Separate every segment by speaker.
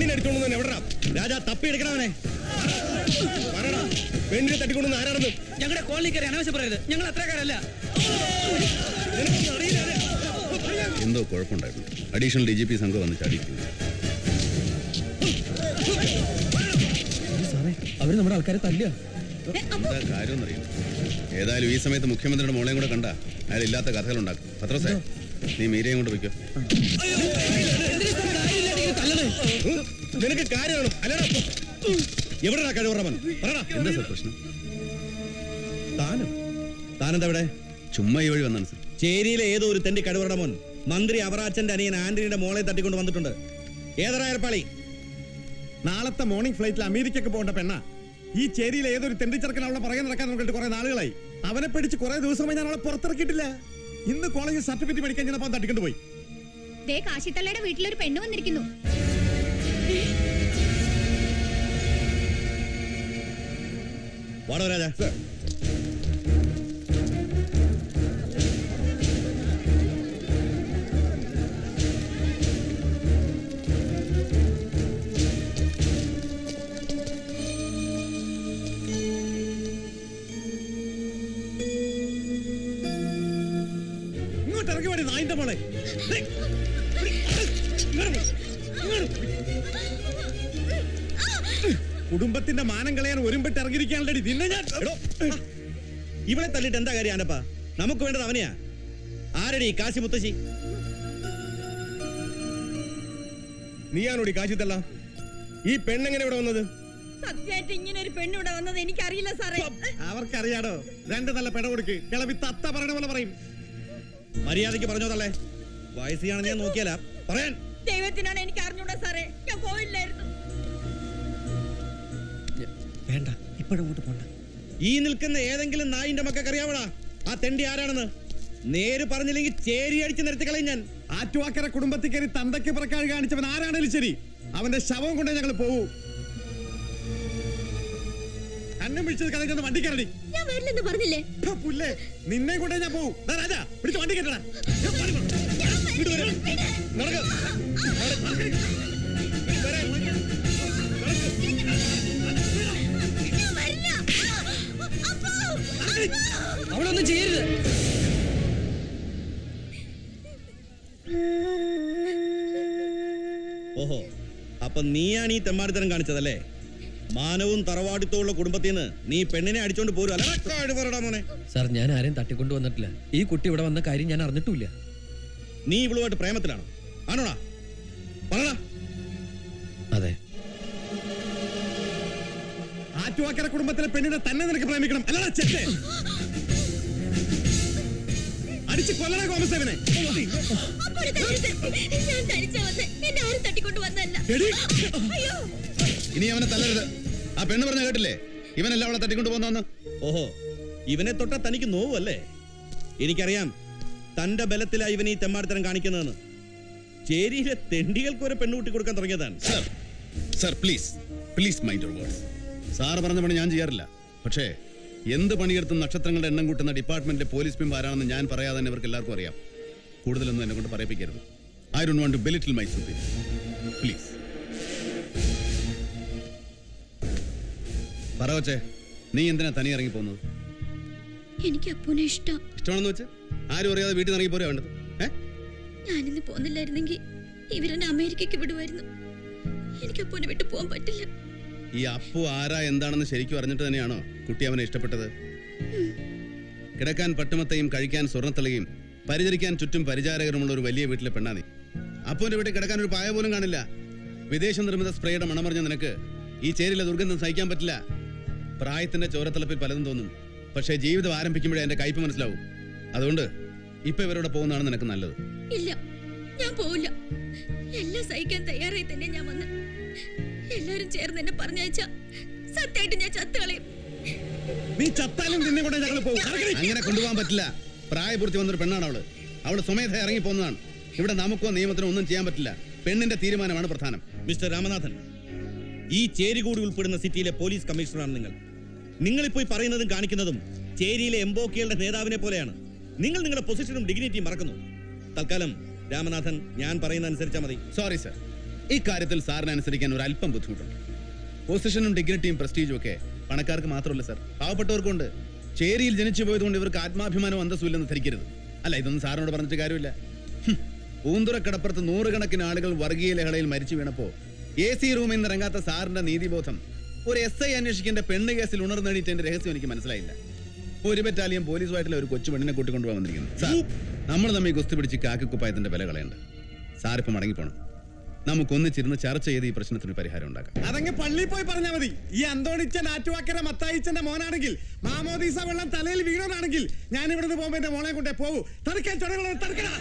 Speaker 1: പെണ്ണിനെ എടുത്തോണ്ട് എവിടാ രാജാ തപ്പി എടുക്കണവനെ പറടാ പെണ്ണിനെ തട്ടിക്കൊണ്ടു ആരാണെന്ന്
Speaker 2: ഞങ്ങളുടെ കോളനിക്കാരെ അനാവശ്യം പറയരുത് ഞങ്ങൾ അത്രക്കാരല്ല
Speaker 1: നിനക്കൊന്നും അറിയില്ല
Speaker 3: എന്തോ കുഴപ്പമുണ്ടായിരുന്നു അഡീഷണൽ ഡി ജി പി സംഘം വന്ന് ചാടിയിരിക്കുന്നു
Speaker 2: സാറേ അവര് നമ്മുടെ ആൾക്കാരെ തല്ലുക
Speaker 3: എന്താ കാര്യമെന്നറിയില്ല ഏതായാലും ഈ സമയത്ത് മുഖ്യമന്ത്രിയുടെ മോളെയും കൂടെ കണ്ട അയാൾ ഇല്ലാത്ത കഥകളുണ്ടാക്കും പത്രസേ നീ മീരയും കൊണ്ട് വയ്ക്കോ
Speaker 1: ഉം, നിനക്ക് കാര്യമാണ് അല്ലടാ എവിടെടാ കഴിവറവൻ പറടാ
Speaker 3: എന്താ സാർ പ്രശ്നം
Speaker 1: താനും താനെന്താ ഇവിടെ
Speaker 3: ചുമ്മാ ഈ വഴി വന്നാണ് സാർ
Speaker 1: ചേരിയിലെ ഏതോ ഒരു തെണ്ടി കഴിവറയുടെ മോൻ മന്ത്രി അവറാച്ചന്റെ അനിയൻ ആന്റണിയുടെ മോളെ തട്ടിക്കൊണ്ട് വന്നിട്ടുണ്ട് ഏതറാ ഏർപ്പാളി
Speaker 4: നാളത്തെ മോർണിംഗ് ഫ്ലൈറ്റിൽ അമേരിക്കക്ക് പോകേണ്ട പെണ്ണ ഈ ചേരിയിൽ ഏതൊരു തെണ്ടിച്ചെറുക്കൻ അവളെ പുറകെ നടക്കാൻ നോക്കിയിട്ട് കുറെ നാളുകളായി അവനെ പിടിച്ച് കുറെ ദിവസമായി ഞാൻ അവളെ പുറത്തിറക്കിയിട്ടില്ല ഇന്ന് കോളേജിൽ സർട്ടിഫിക്കറ്റ് മേടിക്കാൻ ചെന്നപ്പോൾ തട്ടിക്കൊണ്ട് പോയി
Speaker 5: ദേ കാശിത്തള്ളയുടെ വീട്ടിലൊരു പെണ്ണ് വന്നിരിക്കുന്നു
Speaker 1: വാടോ രാജ
Speaker 4: ഇങ്ങോട്ട് ഇറങ്ങി വേണ്ടി നായിന്റെ മോളെ ദേ, ഇങ്ങോട്ട് വാ, ഇങ്ങോട്ട് വാ. കുടുംബത്തിന്റെ മാനം കളയാൻ ഒരുമ്പിട്ട് ഇറങ്ങിയിരിക്കാനുള്ളടി നിന്നെ ഞാൻ
Speaker 1: എടോ, ഇവളെ തല്ലിട്ട് എന്താ കാര്യം ആനപ്പ നമുക്ക് വേണ്ടത് അവനെയാ ആരടി കാശി മുത്തശ്ശി നീയാണോടി കാശി തള്ള ഈ പെണ്ണെങ്ങനെ ഇവിടെ വന്നത്
Speaker 6: സത്യമായിട്ട് ഇങ്ങനെ ഒരു പെണ്ണിവിടെ വന്നത് എനിക്കറിയില്ല സാറേ
Speaker 4: അവർക്കറിയാടോ രണ്ട് നല്ല പെട കൊടുക്ക് കിളവി തത്ത പറയണ പോലെ പറയും
Speaker 1: മര്യാദയ്ക്ക് പറഞ്ഞോ തള്ളേ വയസ്സിയാണെന്ന് ഞാൻ നോക്കിയാലാ പറയാൻ
Speaker 6: ദൈവത്തിനാണ് എനിക്ക് അറിഞ്ഞൂടാ സാറേ ഞാൻ പോയില്ലായിരുന്നു
Speaker 2: വേണ്ട ഇപ്പോഴങ്ങോട്ട് പോണ്ട
Speaker 1: ഈ നിൽക്കുന്ന ഏതെങ്കിലും നായിന്റെ മക്കൾക്ക് അറിയാവടാ ആ തെണ്ടി ആരാണെന്ന് നേര് പറഞ്ഞില്ലെങ്കിൽ ചേരി അടിച്ച് നിരത്തി കളയും ഞാൻ
Speaker 4: ആറ്റുവാക്കര കുടുംബത്തിൽ കയറി തന്തയ്ക്ക് പുറക്കാഴ് കാണിച്ചവൻ ആരാണേലും ശരി അവന്റെ ശവം കൊണ്ടേ ഞങ്ങൾ പോവൂ അന്നം വിളിച്ചത് കഥ ചെന്ന് വണ്ടി കയറടി
Speaker 5: ഞാൻ വരില്ലെന്ന് പറഞ്ഞില്ലേ
Speaker 4: ഥ, പുല്ലേ നിന്നെ കൊണ്ടേ ഞാൻ പോവും ദാ രാജാ പിടിച്ച് വണ്ടി കയറ്റടാ
Speaker 1: ഇങ്ങോട്ട് വരാം. നടക്ക്.
Speaker 2: അവിടെ ഒന്നും ചെയ്യരുത്
Speaker 1: ഓഹോ അപ്പൊ നീയാണ് ഈ തെമ്മാടിത്തരം കാണിച്ചതല്ലേ മാനവും തറവാടിത്തമുള്ള കുടുംബത്തിൽ നിന്ന് നീ പെണ്ണിനെ അടിച്ചോണ്ട് പോരും അല്ല പറടാ മോനെ
Speaker 2: സാർ ഞാൻ ആരെയും തട്ടിക്കൊണ്ടു വന്നിട്ടില്ല ഈ കുട്ടി ഇവിടെ വന്ന കാര്യം ഞാൻ അറിഞ്ഞിട്ടില്ല
Speaker 1: നീ ഇവളുമായിട്ട് പ്രേമത്തിലാണോ ആണോടാ പറടാ
Speaker 2: അതെ
Speaker 4: ആറ്റുവാക്കര കുടുംബത്തിലെ പെണ്ണിനെ തന്നെ നിനക്ക് പ്രേമിക്കണം അല്ലടാ ചെറ്റേ അടിച്ച് കൊല്ലണ കോമസേവനെ
Speaker 5: അപ്പോൾ തല്ലരുത്. ഞാൻ തനിച്ചാ വന്നേ എന്നെ ആരും തട്ടിക്കൊണ്ട് വന്നല്ല
Speaker 4: എടി
Speaker 5: അയ്യോ
Speaker 3: ഇനി അവനെ തല്ലരുത് ആ പെണ്ണ് പറഞ്ഞ കേട്ടില്ലേ ഇവനല്ല അവളെ തട്ടിക്കൊണ്ട് പോന്നു
Speaker 1: ഓഹോ ഇവനെ തൊട്ട തനിക്ക് നോവല്ലേ എനിക്കറിയാം തന്റെ ബലത്തിലാ ഇവൻ ഈ തെമ്മാടിത്തരം കാണിക്കുന്നതെന്ന് ചേരിയിലെ തെണ്ടികൾക്ക് ഒരു പെണ്ണുകൂട്ടി കൊടുക്കാൻ തുടങ്ങിയതാണ്
Speaker 3: sir sir please please mind your words സാറ് പറഞ്ഞ പണി ഞാൻ ചെയ്യാറില്ല പക്ഷേ എന്ത് പണിയെടുത്തും നക്ഷത്രങ്ങളുടെ എണ്ണം കൂട്ടുന്ന ഡിപ്പാർട്ട്മെന്റിലെ പോലീസ് പിമ്പ് ആരാണെന്ന് ഞാൻ പറയാതെ തന്നെ ഇവർക്ക് എല്ലാവർക്കും അറിയാം കൂടുതലൊന്നും എന്നെ കൊണ്ട് പറയിപ്പിക്കരുത് I don't want to belittle my superior please പറ വച്ചേ നീ എന്തിനാ തനി ഇറങ്ങി പോകുന്നത്
Speaker 5: എനിക്ക് അപ്പൂനെ ഇഷ്ടം
Speaker 3: ഇഷ്ടമാണെന്ന് വെച്ച് ആരും അറിയാതെ വീട്ടിൽ നിന്ന് ഇറങ്ങി പോരാ വേണ്ടത് ഏ
Speaker 5: ഞാനിന്ന് പോന്നില്ലായിരുന്നെങ്കിൽ ഇവരെന്നെ അമേരിക്കയ്ക്ക് വിടുമായിരുന്നു എനിക്ക് അപ്പൂനെ വിട്ടു പോകാൻ പറ്റില്ല
Speaker 3: ഈ അപ്പു ആരാ എന്താണെന്ന് ശരിക്കും അറിഞ്ഞിട്ട് തന്നെയാണോ കുട്ടി അവനെ ഇഷ്ടപ്പെട്ടത് കിടക്കാൻ പട്ടുമത്തയും കഴിക്കാൻ സ്വർണ്ണത്തളികയും പരിചരിക്കാൻ ചുറ്റും പരിചാരകരുമുള്ള ഒരു വലിയ വീട്ടിലെ പെണ്ണാ നീ അപ്പുവിന്റെ വീട്ടിൽ കിടക്കാൻ ഒരു പായ പോലും കാണില്ല വിദേശ നിർമ്മിത സ്പ്രേയുടെ മണമറിഞ്ഞ നിനക്ക് ഈ ചേരിലെ ദുർഗന്ധം സഹിക്കാൻ പറ്റില്ല പ്രായത്തിന്റെ ചോരത്തിളപ്പിൽ പലതും തോന്നും പക്ഷേ ജീവിതം ആരംഭിക്കുമ്പോഴേ എന്റെ കയ്പ് മനസ്സിലാവും അതുകൊണ്ട് ഇപ്പൊ ഇവരോട് പോകുന്നതാണ് നിനക്ക് നല്ലത്
Speaker 5: ഇല്ല ഞാൻ പോവില്ല എല്ലാം സഹിക്കാൻ തയ്യാറായി തന്നെ ഞാൻ വന്ന് എല്ലാരും ചേർന്ന് എന്നെ പറഞ്ഞയച്ച സത്യമായിട്ട് ഞാൻ ചത്തുകളയും
Speaker 4: നീ ചത്താലും നിന്നെ കൊണ്ടേ ഞങ്ങൾ പോകും നടക്കടി.
Speaker 3: അങ്ങനെ കൊണ്ടുപോകാൻ പറ്റില്ല പ്രായപൂർത്തി വന്നൊരു പെണ്ണാണ് അവള് അവള് സ്വമേധ ഇറങ്ങി പോകുന്നതാണ് ഇവിടെ നമുക്കോ നിയമത്തിനോ ഒന്നും ചെയ്യാൻ പറ്റില്ല പെണ്ണിന്റെ തീരുമാനമാണ് പ്രധാനം
Speaker 1: മിസ്റ്റർ രാമനാഥൻ ഈ ചേരി കൂടി ഉൾപ്പെടുന്ന സിറ്റിയിലെ പോലീസ് കമ്മീഷണറാണ് നിങ്ങൾ നിങ്ങളിപ്പോയി പറയുന്നതും കാണിക്കുന്നതും ചേരിയിലെ എംബോക്കികളുടെ നേതാവിനെ പോലെയാണ് നിങ്ങൾ നിങ്ങളുടെ പൊസിഷനും ഡിഗ്നിറ്റിയും മറക്കുന്നു തൽക്കാലം രാമനാഥൻ ഞാൻ പറയുന്ന അനുസരിച്ചാൽ മതി
Speaker 3: സോറി സർ ഇക്കാര്യത്തിൽ സാറിന് അനുസരിക്കാൻ ഒരു അല്പം ബുദ്ധിമുട്ടുണ്ട് പൊസിഷനും ഡിഗ്നിറ്റിയും പ്രസ്റ്റീജും ഒക്കെ പണക്കാർക്ക് മാത്രമല്ല സാർ പാവപ്പെട്ടവർക്കുണ്ട് ചേരിയിൽ ജനിച്ചു പോയതുകൊണ്ട് ഇവർക്ക് ആത്മാഭിമാനവും അന്തസ്സും ഇല്ലെന്ന് ധരിക്കരുത് അല്ല ഇതൊന്നും സാറിനോട് പറഞ്ഞിട്ട് കാര്യമില്ല ഹും. പൂന്തുറക്കടപ്പുറത്ത് നൂറുകണക്കിന് ആളുകൾ വർഗീയ ലഹളയിൽ മരിച്ചു വീണപ്പോ എ സി റൂമിൽ നിന്ന് ഇറങ്ങാത്ത സാറിന്റെ നീതിബോധം ഒരു എസ് ഐ അന്വേഷിക്കേണ്ട പെണ്ണ് കേസിൽ ഉണർന്നെണീറ്റതിന്റെ രഹസ്യം എനിക്ക് മനസ്സിലായില്ല ഒരു ബറ്റാലിയൻ പോലീസുമായിട്ടുള്ള ഒരു കൊച്ചു പെണ്ണിനെ കൂട്ടിക്കൊണ്ടുപോകാൻ വന്നിരിക്കുന്നു സാർ നമ്മൾ തമ്മിൽ കുസ്തി പിടിച്ച് കാക്കക്കുപ്പായത്തിന്റെ വില കളയണ്ട സാറിപ്പം മടങ്ങിപ്പോണം നമുക്കൊന്നിച്ചിരുന്ന് ചർച്ച ചെയ്ത് ഈ പ്രശ്നത്തിന് പരിഹാരം ഉണ്ടാക്കാം
Speaker 4: അതങ്ങ് പള്ളിയിൽ പോയി പറഞ്ഞാൽ മതി ഈ അന്തോണിച്ചൻ ആറ്റുവാക്കര മത്തായിച്ചന്റെ മോനാണെങ്കിൽ മാമോദീസ വെള്ളം തലയിൽ വീണോനാണെങ്കിൽ ഞാൻ ഇവിടുന്ന് പോകുമ്പോ എന്റെ മോളെ കൊണ്ടേ പോകൂ തടുക്കാൻ ചുടകളെ തടുക്കണ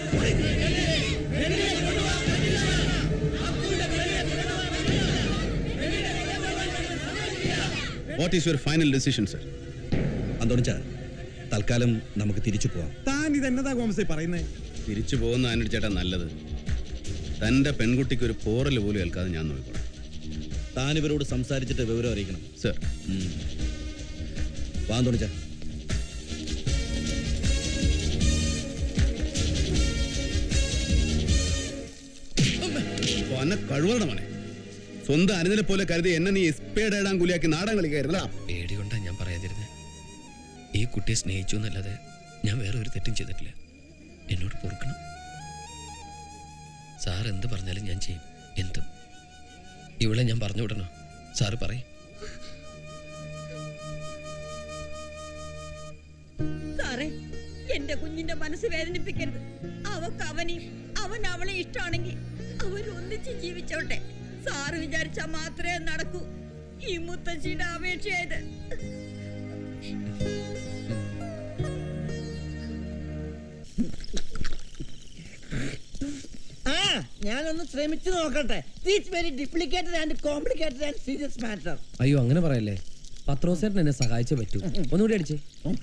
Speaker 3: what is your final decision sir
Speaker 1: അന്തോണിച്ച തൽക്കാലം നമുക്ക് തിരിച്ചു പോവാം
Speaker 4: താൻ ഇതെന്നതാ ഗോമസേ പറയുന്നേ
Speaker 3: തിരിച്ചു പോകുന്ന ആനടി ചേട്ടാ നല്ലത് തന്റെ പെൺകുട്ടിക്ക് ഒരു പോറൽ പോലും ഏൽക്കാതെ ഞാൻ നോക്കിക്കോളാം
Speaker 1: താൻ ഇവരോട് സംസാരിച്ചിട്ട് വിവരം അറിയിക്കണം
Speaker 3: സർ
Speaker 1: ഉം. വാ അന്തോണിച്ച
Speaker 3: എന്നെ കഴിവറുടെ മോനെ സ്വന്തം അനുദിനെ പോലെ കരുതി എന്നെ നീ എസ്പേഡ് ഇടാൻ കൂലിയാക്കി നാടൻ കളിക്കായിരുന്നടാ
Speaker 2: പേടി കൊണ്ടാ ഞാൻ പറയാതിരുന്നത് ഈ കുട്ടിയെ സ്നേഹിച്ചു എന്നല്ലാതെ ഞാൻ വേറെ ഒരു തെറ്റും ചെയ്തിട്ടില്ല എന്നോട് പൊറുക്കണം സാർ എന്ത് പറഞ്ഞാലും ഞാൻ ചെയ്യും എന്തും ഇവളെ ഞാൻ പറഞ്ഞു വിടണോ സാറ് പറയും
Speaker 6: സാറേ എന്റെ കുഞ്ഞിന്റെ മനസ്സ് വേദനിപ്പിക്കരുത് അവക്ക് അവനെയും അവൻ അവളെ ഇഷ്ടമാണെങ്കിൽ അവരൊന്നിച്ച് ജീവിച്ചോട്ടെ സാറ് വിചാരിച്ചാ മാത്രമേ നടക്കൂ ഈ മുത്തശ്ശിയുടെ അപേക്ഷയായത്
Speaker 7: ആ ഞാനൊന്ന് ശ്രമിച്ചു നോക്കട്ടെ it's very duplicated and complicated and serious matter
Speaker 2: അയ്യോ അങ്ങനെ പറയല്ലേ പത്രോസേട്ടൻ എന്നെ സഹായിച്ചേ പറ്റൂ ഒന്നുകൂടി അടിച്ചേ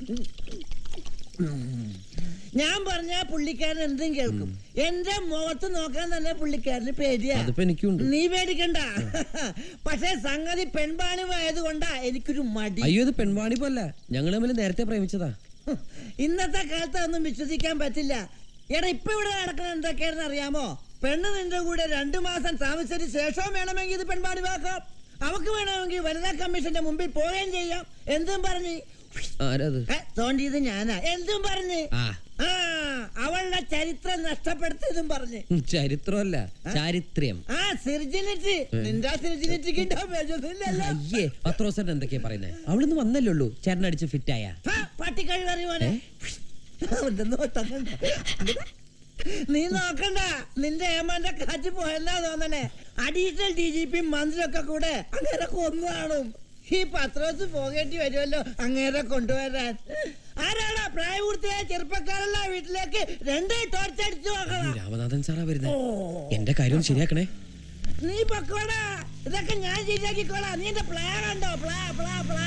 Speaker 7: ഞാൻ പറഞ്ഞ പുള്ളിക്കാരൻ എന്തും കേൾക്കും എന്റെ മുഖത്ത് നോക്കാൻ തന്നെ പുള്ളിക്കാരന് പേടിയാ
Speaker 2: അതിപ്പോ എനിക്കുണ്ട്
Speaker 7: നീ പേടിക്കണ്ട പക്ഷേ സംഗതി പെൺപാണിവായത് കൊണ്ടാ എനിക്കൊരു മടി
Speaker 2: അയ്യോ ഇത് പെൺവാണിപ്പല്ല ഞങ്ങൾ തമ്മിൽ നേരത്തെ പ്രേമിച്ചതാ
Speaker 7: ഇന്നത്തെ കാലത്ത് ഒന്നും വിശ്വസിക്കാൻ പറ്റില്ല എടാ ഇപ്പൊ ഇവിടെ നടക്കണ എന്തൊക്കെയാണെന്ന് അറിയാമോ പെണ്ണ് നിന്റെ കൂടെ രണ്ടു മാസം താമസിച്ചതിന് ശേഷവും വേണമെങ്കിൽ ഇത് പെൺപാടിവാക്കാം അവക്ക് വേണമെങ്കിൽ വനിതാ കമ്മീഷന്റെ മുമ്പിൽ പോവുകയും ചെയ്യാം എന്തും പറഞ്ഞ്
Speaker 2: ആരത്
Speaker 7: ഏ, തോണ്ടിയത് ഞാനാ എന്തും പറഞ്ഞ്
Speaker 2: ആ
Speaker 7: ആ അവളുടെ ചരിത്രം നഷ്ടപ്പെടുത്തിയതും പറഞ്ഞ്
Speaker 2: ഉം, ചരിത്രമല്ല ചാരിത്രം
Speaker 7: ആ സിർജിനിറ്റി നിന്റെ ആ സിർജിനിറ്റിക്ക് ഇല്ലല്ലോ
Speaker 2: അയ്യേ പത്രോസേട്ടൻ എന്തൊക്കെയാ പറയുന്നത് അവിടുന്ന് വന്നല്ലേ ഉള്ളൂ ചേട്ടനടിച്ച് ഫിറ്റായ
Speaker 7: പട്ടിക്കഴിവറി മോനെ അവന്റെ നോട്ടം കണ്ട. നീ നോക്കണ്ട നിന്റെ ഏമാന്റെ കാറ്റ് പോയെന്നാ തോന്നണേ അഡീഷണൽ ഡി ജി പി മന്ത്രിയൊക്കെ കൂടെ അങ്ങേരെ കൊന്നു കാണും ഈ പത്രോസ് പോകേണ്ടി വരുമല്ലോ അങ്ങേരെ കൊണ്ടുവരാൻ ആരാടാ പ്രായപൂർത്തിയായ ചെറുപ്പക്കാരല്ല വീട്ടിലേക്ക് രണ്ട് ടോർച്ച് അടിച്ചു നോക്കണം
Speaker 2: രാമനാഥൻ സാറാ വരുന്നത് എന്റെ കാര്യം ശരിയാക്കണേ
Speaker 7: നീ പൊക്കോടാ ഇതൊക്കെ ഞാൻ ശരിയാക്കിക്കോളാം നീ എന്റെ പ്ലാ കണ്ടോ പ്ലാ പ്ലാ പ്ലാ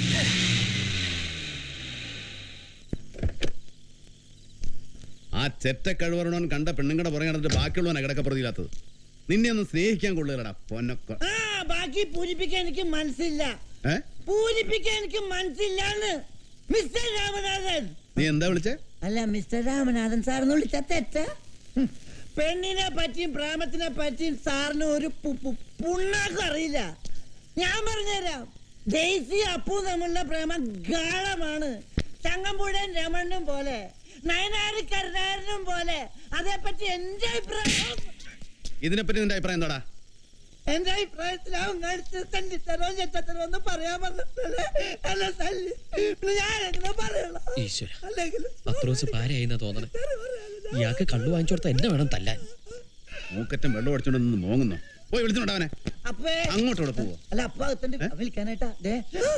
Speaker 3: ആ ചെറ്റ കഴിവറണവൻ കണ്ട പെണ്ണുങ്ങളുടെ പുറകെ നടന്നിട്ട് ബാക്കിയുള്ളവനെ കിടക്കപ്രതിയില്ലാത്തത് നിന്നെ ഒന്നും സ്നേഹിക്കാൻ കൊള്ളുകടാ പൊന്നൊക്കെ
Speaker 7: ആ ബാക്കി പൂരിപ്പിക്കാൻ എനിക്ക് മനസ്സില്ല
Speaker 3: ഏ
Speaker 7: പൂരിപ്പിക്കാൻ എനിക്ക് മനസ്സില്ലാന്ന് മിസ്റ്റർ രാമനാഥൻ
Speaker 3: നീ എന്താ വിളിച്ചേ
Speaker 7: അല്ല മിസ്റ്റർ രാമനാഥൻ സാറിന് വിളിച്ച തെറ്റ ഹും. പെണ്ണിനെ പറ്റിയും പ്രേമത്തിനെ പറ്റിയും സാറിന് ഒരു പു- പു- പുണ്ണാക്കും അറിയില്ല ഞാൻ പറഞ്ഞുതരാം ഡെയ്സി അപ്പു തമ്മിലുള്ള പ്രേമം ഗാഢമാണ് ചങ്ങമ്പുഴൻ രമണനും പോലെ നയനാര് കരുണാരനും പോലെ അതേപ്പറ്റി എന്റെ അഭിപ്രായം
Speaker 3: ഇതിനെപ്പറ്റി നിന്റെ അഭിപ്രായം എന്താടാ
Speaker 7: എന്റെ അഭിപ്രായത്തിൽ അവൻ കഴിച്ച് തണ്ടിത്തരോ ചെറ്റത്തരോ ഒന്ന് പറയാൻ പറഞ്ഞിട്ടില്ലേ എന്നെ തല്ലി പിന്നെ ഞാൻ എങ്ങനെ പറയണം
Speaker 2: ഈശ്വര
Speaker 7: അല്ലെങ്കിൽ
Speaker 2: പത്രോസ് പാരയായിന്നാ തോന്നണേ ഇയാൾക്ക് കള്ളു വാങ്ങിച്ചു കൊടുത്ത എന്നെ വേണം തല്ലാൻ
Speaker 3: മൂക്കറ്റം വെള്ളം അടിച്ചോണ്ട് നിന്ന് മോങ്ങുന്നു പോയി വിളിച്ചിട്ടുണ്ടോ അവനെ
Speaker 7: അപ്പേ
Speaker 3: അങ്ങോട്ടോടെ പോവോ
Speaker 7: അല്ല അപ്പ എത്തണ്ട് വിളിക്കാനായിട്ടാ ദേ.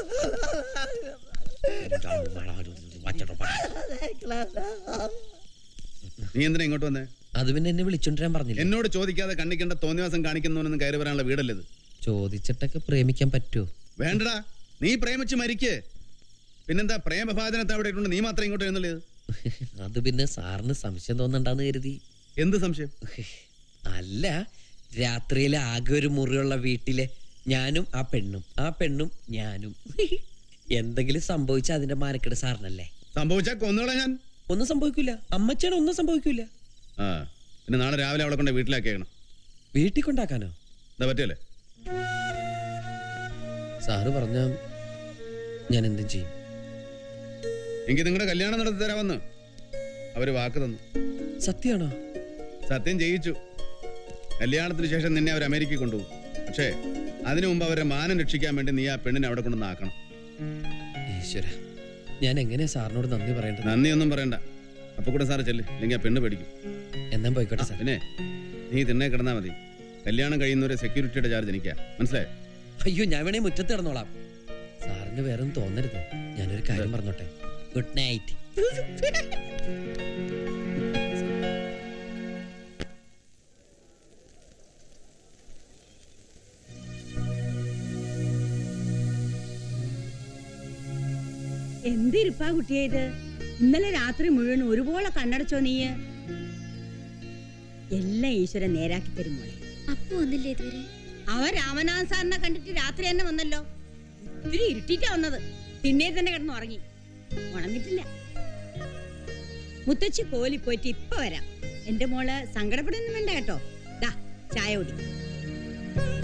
Speaker 3: നീ എന്തിനാ ഇങ്ങോട്ട് വന്നേ
Speaker 2: അത് പിന്നെ എന്നെ വിളിച്ചോണ്ടിരാൻ പറഞ്ഞില്ല
Speaker 3: എന്നോട് ചോദിക്കാതെ കണ്ണിക്കേണ്ട തോന്നിവാസം കാണിക്കുന്നവനൊന്നും കയറി വരാനുള്ള വീടല്ലത്
Speaker 2: ചോദിച്ചിട്ടൊക്കെ പ്രേമിക്കാൻ പറ്റുമോ
Speaker 3: വേണ്ടടാ നീ പ്രേമിച്ച് മരിക്ക് പിന്നെന്താ പ്രേമഭാജനത്തെ അവിടെ ഇട്ടുണ്ട് നീ മാത്രം ഇങ്ങോട്ട് എഴുന്നള്ളത്
Speaker 2: അത് പിന്നെ സാറിന് സംശയം തോന്നണ്ടാന്ന് കരുതി
Speaker 3: എന്ത് സംശയം
Speaker 2: അല്ല രാത്രിയിലെ ആകെ ഒരു മുറിയുള്ള വീട്ടിലെ ഞാനും ആ പെണ്ണും ആ പെണ്ണും ഞാനും എന്തെങ്കിലും സംഭവിച്ച അതിന്റെ മാനക്കെട് സാറിനല്ലേ
Speaker 3: സംഭവിച്ചാ കൊന്നുകളാ ഞാൻ
Speaker 2: ഒന്നും സംഭവിക്കില്ല അമ്മച്ചാണ് ഒന്നും സംഭവിക്കില്ല
Speaker 3: ആ പിന്നെ നാളെ രാവിലെ അവളെ കൊണ്ട് വീട്ടിലാക്കിയേക്കണം
Speaker 2: വീട്ടിൽ കൊണ്ടാക്കാനോ
Speaker 3: എന്താ പറ്റിയല്ലേ
Speaker 2: സാറ് പറഞ്ഞ ഞാൻ എന്തും ചെയ്യും
Speaker 3: എങ്കിൽ നിങ്ങളുടെ കല്യാണം നടത്തി തരാമെന്ന് അവര് വാക്ക് തന്നു
Speaker 2: സത്യമാണോ
Speaker 3: സത്യം ചെയ്യിച്ചു കല്യാണത്തിന് ശേഷം നിന്നെ അവർ അമേരിക്കയിൽ കൊണ്ടുപോകും പക്ഷേ അതിനു മുമ്പ് അവരുടെ മാനം രക്ഷിക്കാൻ വേണ്ടി നീ ആ പെണ്ണിനെ അവിടെ കൊണ്ടുവന്ന് ആക്കണം
Speaker 2: ഈശ്വര ഞാൻ എങ്ങനെയാ സാറിനോട് നന്ദി പറയേണ്ടത്
Speaker 3: നന്ദിയൊന്നും പറയണ്ട അപ്പൊ കൂടെ സാറ് ചെല്ല് ഇല്ലെങ്കിൽ ആ പെണ്ണ് പേടിക്കും
Speaker 2: എന്നാ പോയിക്കോട്ടെ സാർ
Speaker 3: പിന്നെ നീ തിണ്ണെ കിടന്നാ മതി കല്യാണം കഴിയുന്നവരെ സെക്യൂരിറ്റിയുടെ ചാർജ് എനിക്കാ മനസ്സിലായോ
Speaker 2: അയ്യോ ഞാൻ വേണേ മുറ്റത്ത് കിടന്നോളാം സാറിന് വേറെ ഒന്നും തോന്നരുത് ഞാനൊരു കാര്യം പറഞ്ഞോട്ടെ ഗുഡ് നൈറ്റ്
Speaker 6: എന്തിരിപ്പാ കുട്ടിയെ ഇത് ഇന്നലെ രാത്രി മുഴുവൻ ഒരുപോലെ കണ്ണടച്ചോ നീയ് എല്ലാം ഈശ്വരൻ നേരാക്കി തരും മോളെ
Speaker 5: അപ്പു വന്നില്ലേ ഇതുവരെ
Speaker 6: അവൻ രാമനാഥൻ സാറിനെ കണ്ടിട്ട് രാത്രി തന്നെ വന്നല്ലോ ഇത്തിരി ഇരുട്ടിട്ടാ വന്നത് പിന്നെ തന്നെ കിടന്ന് ഉറങ്ങി ഉണർന്നിട്ടില്ല മുത്തച്ഛി കോലി പോയിട്ട് ഇപ്പൊ വരാം എന്റെ മോള് സങ്കടപ്പെടുന്നു വേണ്ട കേട്ടോ ദാ ചായ കുടി